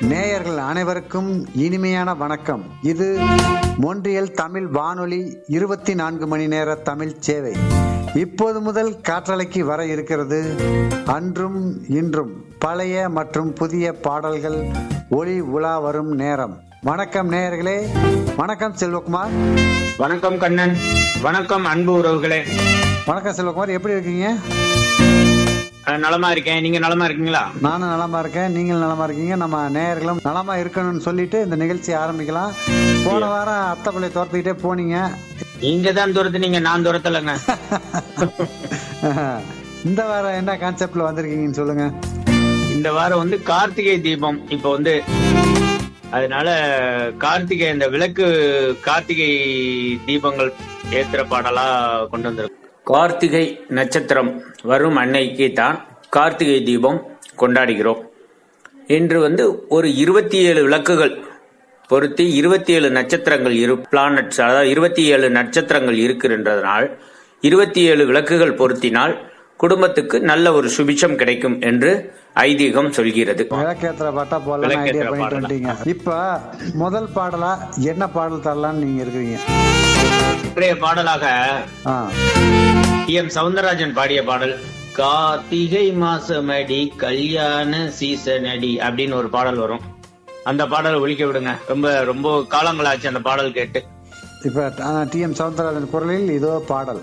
நேயர்கள் அனைவருக்கும் இனிமையான வணக்கம் இது மொன்றியல் தமிழ் வானொலி இருபத்தி நான்கு மணி நேர தமிழ் சேவை இப்போது முதல் காற்றலைக்கு வர இருக்கிறது அன்றும் இன்றும் பழைய மற்றும் புதிய பாடல்கள் ஒளி உலா வரும் நேரம் வணக்கம் நேயர்களே வணக்கம் செல்வகுமார் வணக்கம் கண்ணன் வணக்கம் அன்பு உறவுகளே வணக்கம் செல்வகுமார் எப்படி இருக்கீங்க அஹ், நலமா இருக்கேன் நீங்க நலமா இருக்கீங்களா நானும் நலமா இருக்கேன் நீங்கள் நலமா இருக்கீங்க நம்ம நேயர்களும் நலமா இருக்கணும்னு சொல்லிட்டு இந்த நிகழ்ச்சியை ஆரம்பிக்கலாம் போன வாரம் அத்தை பிள்ளை துரத்திக்கிட்டே போனீங்க நீங்க தான் துரத்துனீங்க நான் துரத்தலைங்க இந்த வாரம் என்ன கான்செப்ட்ல வந்திருக்கீங்கன்னு சொல்லுங்க இந்த வாரம் வந்து கார்த்திகை தீபம் இப்போ வந்து அதனால கார்த்திகை இந்த விளக்கு கார்த்திகை தீபங்கள் ஏத்துற பாடலா கொண்டு வந்திருக்கோம் கார்த்திகை நட்சத்திரம் வரும் அன்னைக்கு தான் கார்த்திகை தீபம் கொண்டாடுகிறோம் இன்று வந்து ஒரு இருபத்தி ஏழு விளக்குகள் பொருத்தி இருபத்தி ஏழு நட்சத்திரங்கள் இரு பிளானட்ஸ் அதாவது இருபத்தி ஏழு நட்சத்திரங்கள் இருக்கின்றதனால் இருபத்தி ஏழு விளக்குகள் பொருத்தினால் குடும்பத்துக்கு நல்ல ஒரு சுபிட்சம் கிடைக்கும் என்று ஐதீகம் சொல்கிறது விளக்கேத்துற பாட்டா போடலாம் ஐடியா விளக்கேத்துற பண்ணிட்டு பாடலா. வந்துட்டீங்க இப்ப முதல் பாடலா என்ன பாடல் தரலாம்னு நீங்க இருக்கிறீங்க இன்றைய பாடலாக ஆ டி எம் சவுந்தரராஜன் பாடிய பாடல் கார்த்திகை மாசமடி கல்யாண சீசனடி அப்படின்னு ஒரு பாடல் வரும் அந்த பாடல் ஒழிக்க விடுங்க ரொம்ப ரொம்ப காலங்களாச்சு அந்த பாடல் கேட்டு இப்ப டி எம் சவுந்தரராஜன் குரலில் இதோ பாடல்